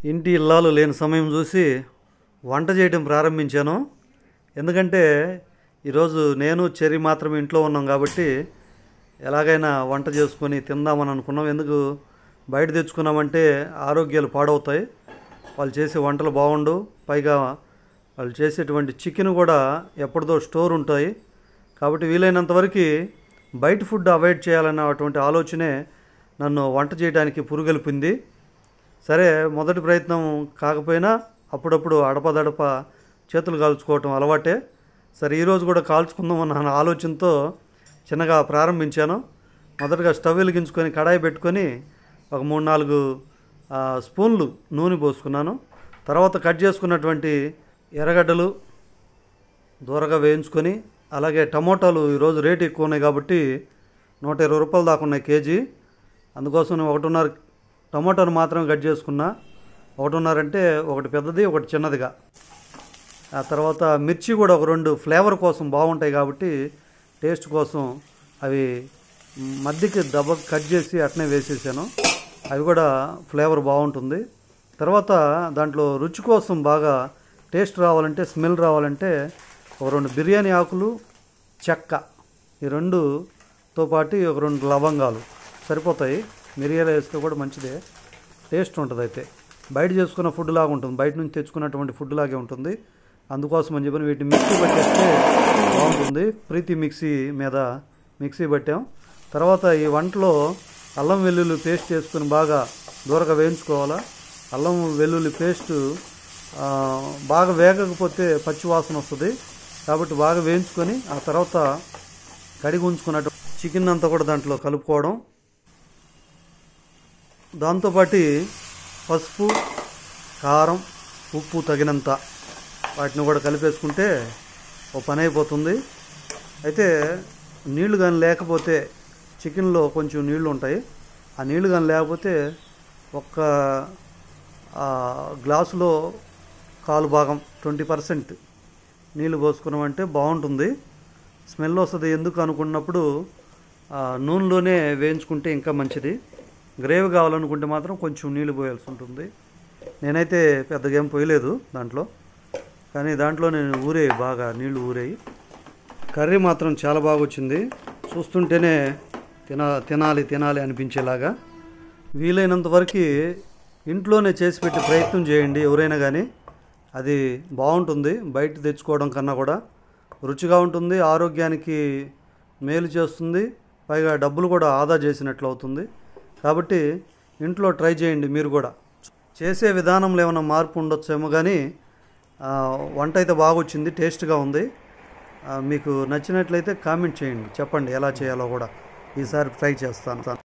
ఇంటి ఇల్లాలు లేని సమయం చూసి వంట చేయడం ప్రారంభించాను ఎందుకంటే ఈరోజు నేను చెరి మాత్రం ఇంట్లో ఉన్నాం కాబట్టి ఎలాగైనా వంట చేసుకొని తిందామని అనుకున్నాం ఎందుకు బయట తెచ్చుకున్నామంటే ఆరోగ్యాలు పాడవుతాయి వాళ్ళు చేసే వంటలు బాగుండు పైగా వాళ్ళు చేసేటువంటి చికెన్ కూడా ఎప్పటిదో స్టోర్ ఉంటాయి కాబట్టి వీలైనంత వరకు బయట ఫుడ్ అవాయిడ్ చేయాలన్నటువంటి ఆలోచనే నన్ను వంట చేయడానికి పురుగొల్పింది సరే మొదటి ప్రయత్నం కాకపోయినా అప్పుడప్పుడు అడపదడప చేతులు కాల్చుకోవటం అలవాటే సరే ఈరోజు కూడా కాల్చుకుందాం అన్న ఆలోచనతో చిన్నగా ప్రారంభించాను మొదటగా స్టవ్ వెలిగించుకొని కడాయి పెట్టుకొని ఒక మూడు నాలుగు ఆ, స్పూన్లు నూనె పోసుకున్నాను తర్వాత కట్ చేసుకున్నటువంటి ఎర్రగడ్డలు దూరగా వేయించుకొని అలాగే టమోటాలు ఈరోజు రేటు ఎక్కువ ఉన్నాయి కాబట్టి నూట ఇరవై రూపాయలు దాకా ఉన్నాయి కేజీ అందుకోసం నేను ఒకటిన్నర టమోటాను మాత్రమే కట్ చేసుకున్నా ఒకటిన్నర అంటే ఒకటి పెద్దది ఒకటి చిన్నదిగా ఆ తర్వాత మిర్చి కూడా ఒక రెండు ఫ్లేవర్ కోసం బాగుంటాయి కాబట్టి టేస్ట్ కోసం అవి మధ్యకి దెబ్బ కట్ చేసి అట్నే వేసేసాను అవి కూడా ఫ్లేవర్ బాగుంటుంది తర్వాత దాంట్లో రుచి కోసం బాగా టేస్ట్ రావాలంటే స్మెల్ రావాలంటే ఒక రెండు బిర్యానీ ఆకులు చెక్క ఈ రెండుతో పాటు ఒక రెండు లవంగాలు సరిపోతాయి మిరియాలు వేస్తే కూడా మంచిదే టేస్ట్ ఉంటుంది అయితే బయట చేసుకున్న ఫుడ్ లాగా ఉంటుంది బయట నుంచి తెచ్చుకున్నటువంటి ఫుడ్ లాగే ఉంటుంది అందుకోసం అని చెప్పి వీటిని మిక్సీ పట్టేస్తే బాగుంటుంది ప్రీతి మిక్సీ మీద మిక్సీ పట్టాం తర్వాత ఈ వంటలో అల్లం వెల్లుల్లి పేస్ట్ చేసుకుని బాగా దూరగా వేయించుకోవాలా అల్లం వెల్లుల్లి పేస్ట్ ఆ, బాగా వేగకపోతే పచ్చి వాసన వస్తుంది కాబట్టి బాగా వేయించుకొని ఆ తర్వాత కడిగి ఉంచుకున్నట్టు చికెన్ అంతా కూడా దాంట్లో కలుపుకోవడం దాంతోపాటు పసుపు కారం ఉప్పు తగినంత వాటిని కూడా కలిపేసుకుంటే ఓ పని అయిపోతుంది అయితే నీళ్లు కానీ లేకపోతే చికెన్లో కొంచెం నీళ్లు ఉంటాయి ఆ నీళ్లు కానీ లేకపోతే ఒక్క ఆ, గ్లాసులో కాలు భాగం ట్వంటీ పర్సెంట్ నీళ్ళు పోసుకున్నామంటే బాగుంటుంది స్మెల్ వస్తుంది ఎందుకు అనుకున్నప్పుడు ఆ, నూనెలోనే వేయించుకుంటే ఇంకా మంచిది గ్రేవీ కావాలనుకుంటే మాత్రం కొంచెం నీళ్ళు పోయాల్సి ఉంటుంది నేనైతే పెద్దగా ఏం పోయలేదు దాంట్లో కానీ దాంట్లో నేను ఊరేయి బాగా నీళ్లు ఊరేయి కర్రీ మాత్రం చాలా బాగా వచ్చింది చూస్తుంటేనే తిన తినాలి తినాలి అనిపించేలాగా వీలైనంత వరకు ఇంట్లోనే చేసి పెట్టే ప్రయత్నం చేయండి ఎవరైనా కానీ అది బాగుంటుంది బయట తెచ్చుకోవడం కన్నా కూడా రుచిగా ఉంటుంది ఆరోగ్యానికి మేలు చేస్తుంది పైగా డబ్బులు కూడా ఆదా చేసినట్లు అవుతుంది కాబట్టి ఇంట్లో ట్రై చేయండి మీరు కూడా చేసే విధానంలో ఏమైనా మార్పు ఉండొచ్చేమో కానీ ఆ, వంట అయితే బాగా వచ్చింది టేస్ట్గా ఉంది ఆ, మీకు నచ్చినట్లయితే కామెంట్ చేయండి చెప్పండి ఎలా చేయాలో కూడా ఈసారి ట్రై చేస్తాను